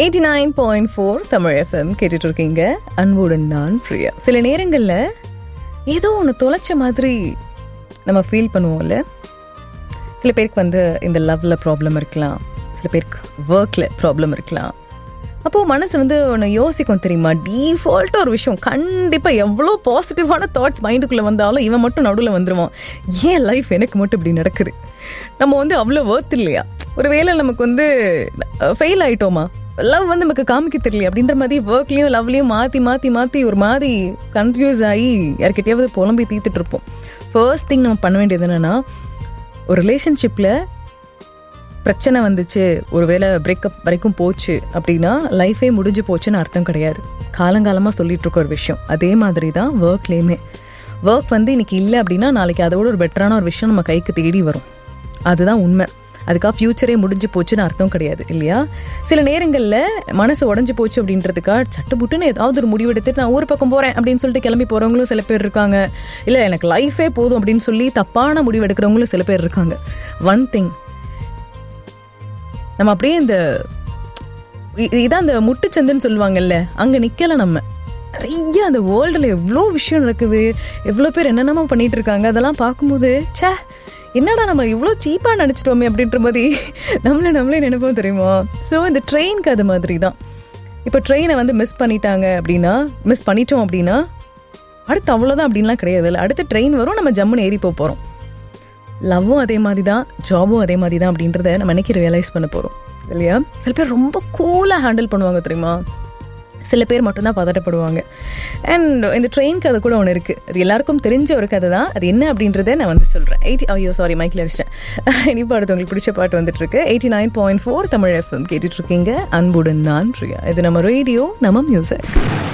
eighty nine point four Tamil FM கேட்டுட்டு இருக்கீங்க அன்புடன் நான் பிரியா சில நேரங்களில் ஏதோ ஒன்று தொலைச்ச மாதிரி நம்ம ஃபீல் பண்ணுவோம்ல சில பேருக்கு வந்து இந்த லவ்ல ப்ராப்ளம் இருக்கலாம் சில பேருக்கு ஒர்க்கில் ப்ராப்ளம் இருக்கலாம் அப்போது மனசு வந்து ஒன்று யோசிக்கும் தெரியுமா டீஃபால்ட்டாக ஒரு விஷயம் கண்டிப்பாக எவ்வளோ பாசிட்டிவான தாட்ஸ் மைண்டுக்குள்ளே வந்தாலும் இவன் மட்டும் நடுவில் வந்துடுவான் ஏன் லைஃப் எனக்கு மட்டும் இப்படி நடக்குது நம்ம வந்து அவ்வளோ ஒர்த் இல்லையா ஒருவேளை நமக்கு வந்து ஃபெயில் ஆயிட்டோமா லவ் வந்து நமக்கு காமிக்க தெரியல அப்படின்ற மாதிரி ஒர்க்லேயும் லவ்லேயும் மாற்றி மாற்றி மாற்றி ஒரு மாதிரி கன்ஃபியூஸ் ஆகி யார்கிட்டயாவது புலம்பி தீர்த்துட்டு இருப்போம் ஃபர்ஸ்ட் திங் நம்ம பண்ண வேண்டியது என்னென்னா ஒரு ரிலேஷன்ஷிப்பில் பிரச்சனை வந்துச்சு ஒருவேளை பிரேக்கப் வரைக்கும் போச்சு அப்படின்னா லைஃபே முடிஞ்சு போச்சுன்னு அர்த்தம் கிடையாது காலங்காலமாக சொல்லிட்டு இருக்க ஒரு விஷயம் அதே மாதிரி தான் ஒர்க்லேயுமே ஒர்க் வந்து இன்னைக்கு இல்லை அப்படின்னா நாளைக்கு அதோட ஒரு பெட்டரான ஒரு விஷயம் நம்ம கைக்கு தேடி வரும் அதுதான் உண்மை அதுக்காக ஃப்யூச்சரே முடிஞ்சு போச்சுன்னு அர்த்தம் கிடையாது இல்லையா சில நேரங்களில் மனசு உடஞ்சி போச்சு அப்படின்றதுக்காக சட்டுப்புட்டுன்னு ஏதாவது ஒரு முடிவெடுத்துட்டு நான் ஊர் பக்கம் போகிறேன் அப்படின்னு சொல்லிட்டு கிளம்பி போகிறவங்களும் சில பேர் இருக்காங்க இல்லை எனக்கு லைஃபே போதும் அப்படின்னு சொல்லி தப்பான முடிவு எடுக்கிறவங்களும் சில பேர் இருக்காங்க ஒன் திங் நம்ம அப்படியே இந்த இ- இதான் அந்த முட்டுச்சந்துன்னு சொல்லுவாங்கல்ல அங்க நிக்கல நம்ம நிறைய அந்த வேர்ல்டுல எவ்வளோ விஷயம் நடக்குது எவ்வளோ பேர் என்னென்னமோ பண்ணிட்டு இருக்காங்க அதெல்லாம் பார்க்கும்போது ச்சே என்னடா நம்ம இவ்வளோ சீப்பாக நினச்சிட்டோமே அப்படின்ற மாதிரி நம்மளே நம்மளே நினைப்போம் தெரியுமா ஸோ இந்த ட்ரெயினுக்கு அது மாதிரி தான் இப்போ ட்ரெயினை வந்து மிஸ் பண்ணிட்டாங்க அப்படின்னா மிஸ் பண்ணிட்டோம் அப்படின்னா அடுத்து அவ்வளோதான் அப்படின்லாம் கிடையாது இல்லை அடுத்த ட்ரெயின் வரும் நம்ம ஜம்முன்னு ஏறி போக போகிறோம் லவ்வும் அதே மாதிரி தான் ஜாபும் அதே மாதிரி தான் அப்படின்றத நம்ம என்னைக்கு ரியலைஸ் பண்ண போகிறோம் இல்லையா சில பேர் ரொம்ப கூலாக ஹேண்டில் பண்ணுவாங்க தெரியுமா சில பேர் மட்டும்தான் பதட்டப்படுவாங்க அண்ட் இந்த ட்ரெயின் கதை கூட ஒன்று இருக்குது அது எல்லாருக்கும் தெரிஞ்ச ஒரு கதை தான் அது என்ன அப்படின்றத நான் வந்து சொல்கிறேன் எயிட்டி ஐயோ சாரி மைக்கில் அடிச்சிட்டேன் இனிப்பா அடுத்து உங்களுக்கு பிடிச்ச பாட்டு வந்துட்டு இருக்கு eighty nine point four Tamil FM கேட்டுட்டு இருக்கீங்க அன்புடன் நான் பிரியா இது நம்ம ரேடியோ நம்ம மியூசிக்